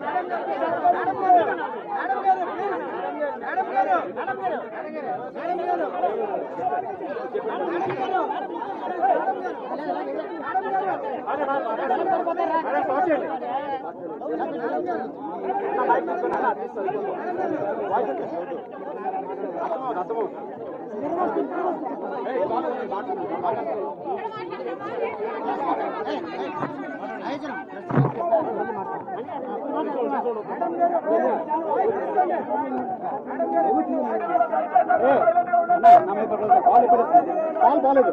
Call బాలేదు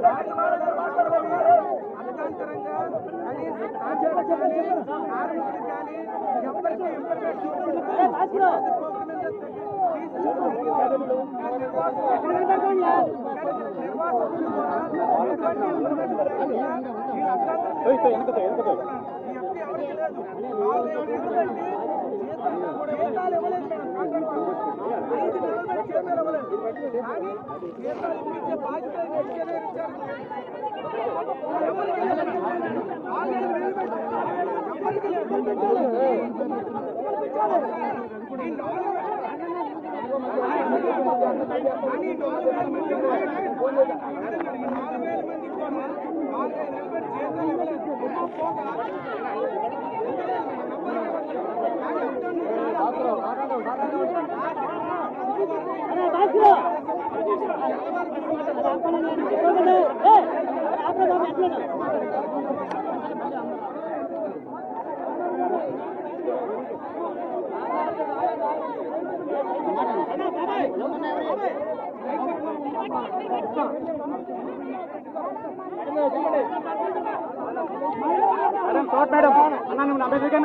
madam short madam అన్నా నువ్వు నలభై సెకండ్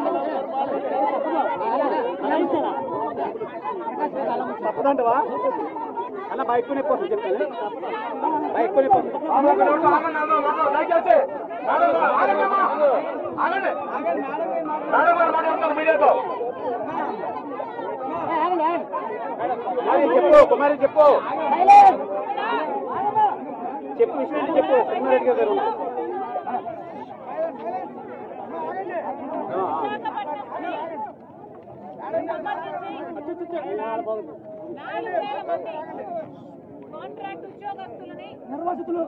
తప్పదంటవా అన్న బైక్ కొని పోతుంది చెప్తాను బైక్ కొని చెప్పు కుమారి చెప్పు చెప్పు విషయం ఏంటి చెప్పు సిగ్నరెడ్డి గారు నాలుగు వేల మంది కాంట్రాక్ట్ ఉద్యోగస్తులని నిర్వాసితులు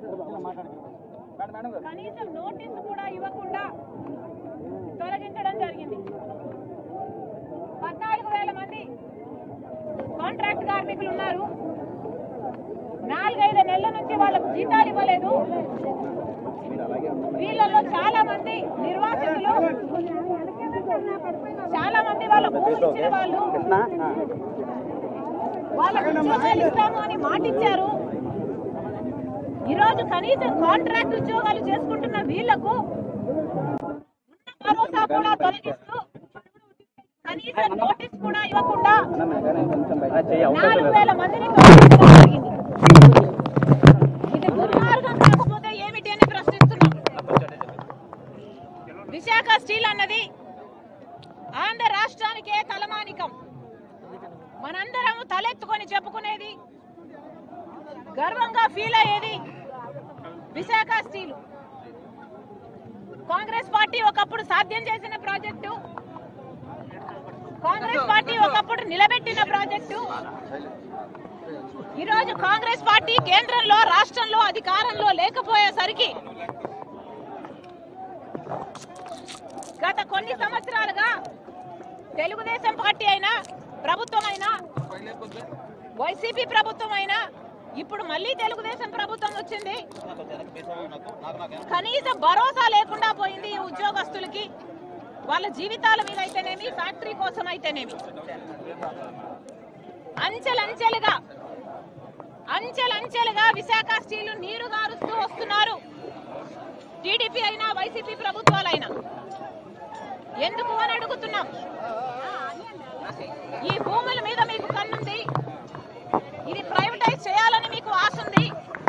కనీసం నోటీసు కూడా ఇవ్వకుండా తొలగించడం జరిగింది పద్నాలుగు వేల మంది కాంట్రాక్ట్ కార్మికులు ఉన్నారు నాలుగైదు నెలల నుంచి వాళ్ళకు జీతాలు ఇవ్వలేదు వీళ్ళలో చాలా మంది నిర్వాసితులు చాలా మంది వాళ్ళ భూములు ఇచ్చిన వాళ్ళు వాళ్ళకు ఉద్యోగాలు ఇస్తాము అని మాటిచ్చారు ఈరోజు కనీసం కాంట్రాక్ట్ ఉద్యోగాలు చేసుకుంటున్న వీళ్లకు ఉన్న భరోసా కూడా తొలగిస్తూ కనీసం నోటీస్ కూడా ఇవ్వకుండా నాలుగు వేల మందిని తొలగించడం జరిగింది ఇది దుర్మార్గం కాకపోతే ఏమిటి అని ప్రశ్నిస్తున్నాం విశాఖ స్టీల్ అన్నది ఆంధ్ర రాష్ట్రానికే తలమానికం మనందరం తలెత్తుకొని చెప్పుకునేది గర్వంగా ఫీల్ అయ్యేది విశాఖ స్టీల్ కాంగ్రెస్ పార్టీ ఒకప్పుడు సాధ్యం చేసిన ప్రాజెక్టు కాంగ్రెస్ పార్టీ ఒకప్పుడు నిలబెట్టిన ప్రాజెక్టు ఈరోజు కాంగ్రెస్ పార్టీ కేంద్రంలో రాష్ట్రంలో అధికారంలో లేకపోయేసరికి గత కొన్ని సంవత్సరాలుగా తెలుగుదేశం పార్టీ అయినా ప్రభుత్వం అయినా వైసీపీ ప్రభుత్వం అయినా ఇప్పుడు మళ్ళీ తెలుగుదేశం ప్రభుత్వం వచ్చింది కనీసం భరోసా లేకుండా పోయింది ఈ ఉద్యోగస్తులకి వాళ్ళ జీవితాల మీద అయితేనేమి ఫ్యాక్టరీ కోసం అయితేనేమి అంచెలంచెలుగా అంచెలంచెలుగా విశాఖ స్టీల్ నీరు గారుస్తూ వస్తున్నారు టీడీపీ అయినా వైసీపీ ప్రభుత్వాలైనా ఎందుకు అని అడుగుతున్నాం ఈ భూముల మీద మీకు కన్నుంది ఇది ప్రైవేటైజ్ చేయాలని మీకు ఆశ ఉంది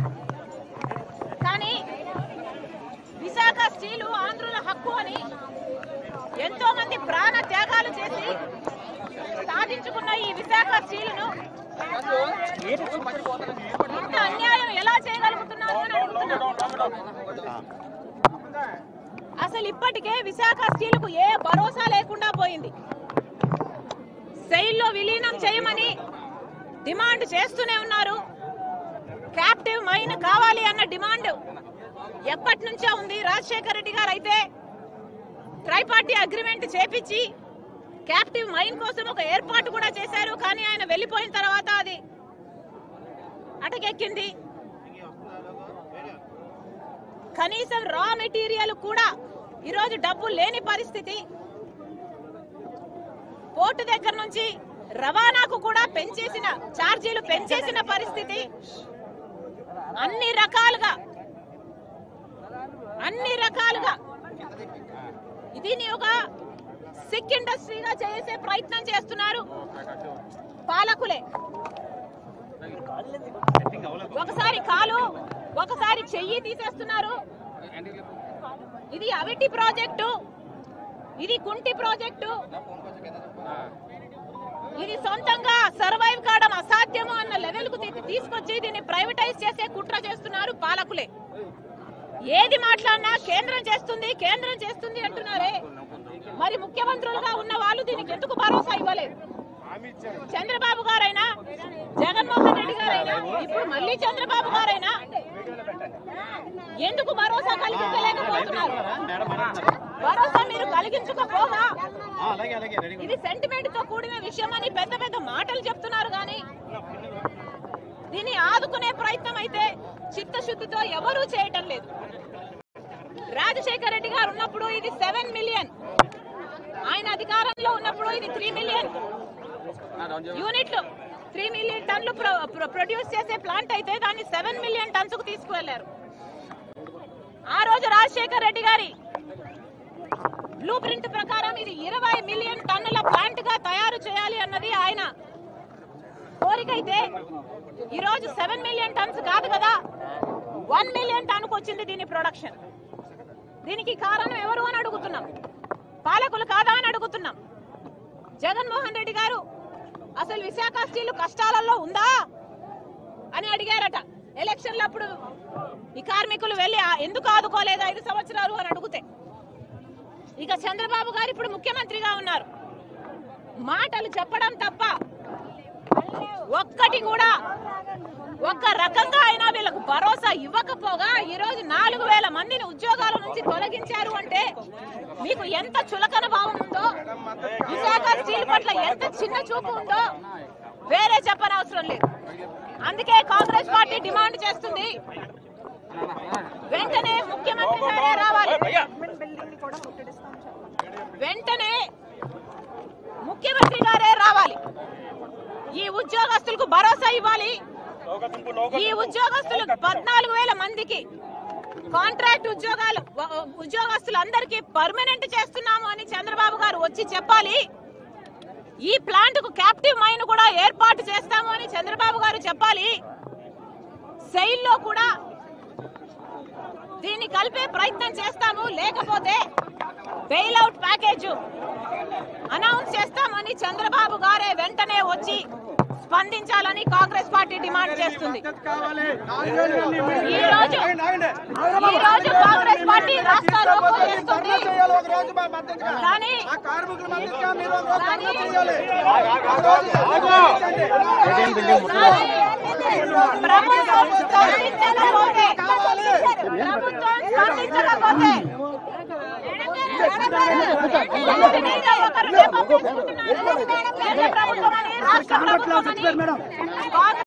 కానీ విశాఖ స్టీలు ఆంధ్రుల హక్కు అని ఎంతో మంది ప్రాణ త్యాగాలు చేసి సాధించుకున్న ఈ విశాఖ స్టీలును ఇంత అన్యాయం ఎలా చేయగలుగుతున్నారు అని అడుగుతున్నాం అసలు ఇప్పటికే విశాఖ స్టీల్ కు ఏ భరోసా లేకుండా పోయింది అయిపోయింది సెయిల్లో విలీనం చేయమని డిమాండ్ చేస్తూనే ఉన్నారు క్యాప్టివ్ మైన్ కావాలి అన్న డిమాండ్ ఎప్పటి నుంచో ఉంది రాజశేఖర రెడ్డి గారు అయితే ట్రైపార్టీ అగ్రిమెంట్ చేపించి క్యాప్టివ్ మైన్ కోసం ఒక ఏర్పాటు కూడా చేశారు కానీ ఆయన వెళ్ళిపోయిన తర్వాత అది అటకెక్కింది కనీసం రా మెటీరియల్ కూడా ఈరోజు డబ్బు లేని పరిస్థితి పోర్టు దగ్గర నుంచి రవాణాకు కూడా పెంచేసిన ఛార్జీలు పెంచేసిన పరిస్థితి అన్ని రకాలుగా అన్ని రకాలుగా దీన్ని ఒక సిక్ ఇండస్ట్రీగా చేసే ప్రయత్నం చేస్తున్నారు పాలకులే ఒకసారి కాలు ఒకసారి చెయ్యి తీసేస్తున్నారు ఇది అవిటి ప్రాజెక్టు ఇది కుంటి ప్రాజెక్టు ఇది సొంతంగా సర్వైవ్ కావడం అసాధ్యము అన్న లెవెల్ కు తీ- తీసుకొచ్చి దీన్ని ప్రైవేటైజ్ చేసే కుట్ర చేస్తున్నారు పాలకులే ఏది మాట్లాడినా కేంద్రం చేస్తుంది కేంద్రం చేస్తుంది అంటున్నారే మరి ముఖ్యమంత్రులుగా ఉన్న వాళ్ళు దీనికి ఎందుకు భరోసా ఇవ్వలేదు చంద్రబాబు గారైనా జగన్మోహన్ రెడ్డి గారైనా ఇప్పుడు మళ్ళీ చంద్రబాబు గారైనా ఎందుకు భరోసా కలిగించలేకపోతున్నారు భరోసా మీరు కలిగించకపోగా అలాగే అలాగే రెడీ ఇది సెంటిమెంట్ తో కూడిన విషయం అని పెద్ద పెద్ద మాటలు చెప్తున్నారు కానీ దీన్ని ఆదుకునే ప్రయత్నం అయితే చిత్తశుద్ధితో ఎవరూ చేయటం లేదు రాజశేఖర రెడ్డి గారు ఉన్నప్పుడు ఇది సెవెన్ మిలియన్ ఆయన అధికారంలో ఉన్నప్పుడు ఇది త్రీ మిలియన్ యూనిట్లు త్రీ మిలియన్ టన్లు ప్రొ- ప్రొ- ప్రొడ్యూస్ చేసే ప్లాంట్ అయితే దాన్ని సెవెన్ మిలియన్ టన్స్ కు తీసుకువెళ్లారు ఆ రోజు రాజశేఖర్ రెడ్డి గారి బ్లూ ప్రింట్ ప్రకారం ఇది ఇరవై మిలియన్ టన్నుల ప్లాంట్ గా తయారు చేయాలి అన్నది ఆయన కోరిక అయితే ఈ రోజు సెవెన్ మిలియన్ టన్స్ కాదు కదా వన్ మిలియన్ టన్నుకు వచ్చింది దీని ప్రొడక్షన్ దీనికి కారణం ఎవరు అని అడుగుతున్నాం పాలకులు కాదా అని అడుగుతున్నాం జగన్మోహన్ రెడ్డి గారు అసలు విశాఖ స్టీల్ కష్టాలలో ఉందా అని అడిగారట ఎలక్షన్లు అప్పుడు ఈ కార్మికులు వెళ్ళి "ఆ, ఎందుకు ఆదుకోలేదు ఐదు సంవత్సరాలు అని అడిగితే ఇక చంద్రబాబు గారు ఇప్పుడు ముఖ్యమంత్రిగా ఉన్నారు మాటలు చెప్పడం తప్ప ఒక్కటి కూడా ఒక్క రకంగా అయినా వీళ్ళకు భరోసా ఇవ్వకపోగా ఈ రోజు నాలుగు వేల మందిని ఉద్యోగాల నుంచి తొలగించారు అంటే మీకు ఎంత చులకన భావం ఉందో విశాఖ స్టీల్ పట్ల ఎంత చిన్న చూపు ఉందో వేరే చెప్పనవసరం లేదు అందుకే కాంగ్రెస్ పార్టీ డిమాండ్ చేస్తుంది వెంటనే ముఖ్యమంత్రి గారే రావాలి వెంటనే ముఖ్యమంత్రి గారే రావాలి ఈ ఉద్యోగస్తులకు భరోసా ఇవ్వాలి ఈ ఉద్యోగస్తులు పద్నాలుగు వేల మందికి కాంట్రాక్ట్ ఉద్యోగాలు వ- ఉద్యోగస్తులందరికీ పర్మనెంట్ చేస్తున్నాము అని చంద్రబాబు గారు వచ్చి చెప్పాలి ఈ ప్లాంట్ కు క్యాప్టివ్ మైన్ కూడా ఏర్పాటు చేస్తాము అని చంద్రబాబు గారు చెప్పాలి సెయిల్ లో కూడా దీన్ని కలిపే ప్రయత్నం చేస్తాము లేకపోతే బెయిల్ అవుట్ ప్యాకేజ్ అనౌన్స్ చేస్తామని చంద్రబాబు గారే వెంటనే వచ్చి స్పందించాలని కాంగ్రెస్ పార్టీ డిమాండ్ చేస్తుంది ఈ రోజు ఈ రోజు కాంగ్రెస్ పార్టీ రాష్ట్ర రోకో చేస్తుంది కానీ కానీ ప్రభుత్వం స్పందించకపోతే ప్రభుత్వం స్పందించకపోతే ఇంజనీర్గా ఒకరు నేపథ్యం తీసుకుంటున్నారు. కేంద్ర ప్రభుత్వం అని రాష్ట్ర ప్రభుత్వం అని